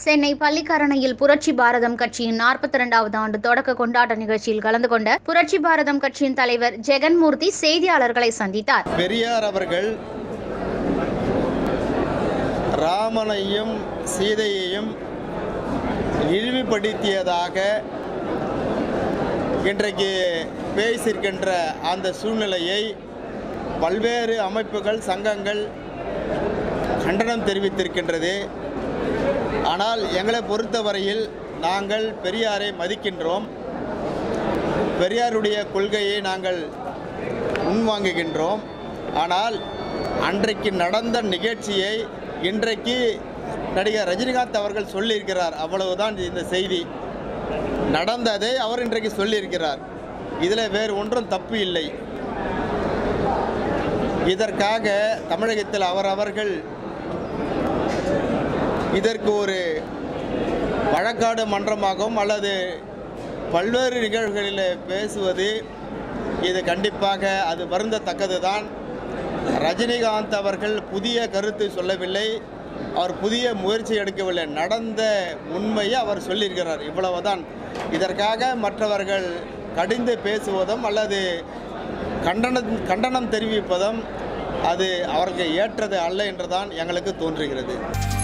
சென்னை பள்ளிக்கரணையில் புரட்சி பாரதம் கட்சியின் நாற்பத்தி இரண்டாவது ஆண்டு தொடக்க கொண்டாட்ட நிகழ்ச்சியில் கலந்து கொண்ட புரட்சி பாரதம் கட்சியின் தலைவர் ஜெகன்மூர்த்தி செய்தியாளர்களை சந்தித்தார் பெரியார் அவர்கள் ராமனையும் சீதையையும் இழிவுபடுத்தியதாக இன்றைக்கு பேசியிருக்கின்ற அந்த சூழ்நிலையை பல்வேறு அமைப்புகள் சங்கங்கள் கண்டனம் தெரிவித்திருக்கின்றது ஆனால் எங்களை பொறுத்தவரையில் நாங்கள் பெரியாரை மதிக்கின்றோம் பெரியாருடைய கொள்கையை நாங்கள் முன்வாங்குகின்றோம் ஆனால் அன்றைக்கு நடந்த நிகழ்ச்சியை இன்றைக்கு நடிகர் ரஜினிகாந்த் அவர்கள் சொல்லியிருக்கிறார் அவ்வளவுதான் இந்த செய்தி நடந்ததை அவர் இன்றைக்கு சொல்லியிருக்கிறார் இதில் வேறு ஒன்றும் தப்பு இல்லை இதற்காக தமிழகத்தில் அவரவர்கள் இதற்கு ஒரு வழக்காடு மன்றமாகவும் அல்லது பல்வேறு நிகழ்வுகளில் பேசுவது இது கண்டிப்பாக அது வருந்தத்தக்கது தான் ரஜினிகாந்த் அவர்கள் புதிய கருத்து சொல்லவில்லை அவர் புதிய முயற்சி எடுக்கவில்லை நடந்த உண்மையை அவர் சொல்லியிருக்கிறார் இவ்வளவுதான் இதற்காக மற்றவர்கள் கடிந்து பேசுவதும் அல்லது கண்டனம் கண்டனம் தெரிவிப்பதும் அது அவருக்கு ஏற்றது அல்ல என்றுதான் எங்களுக்கு தோன்றுகிறது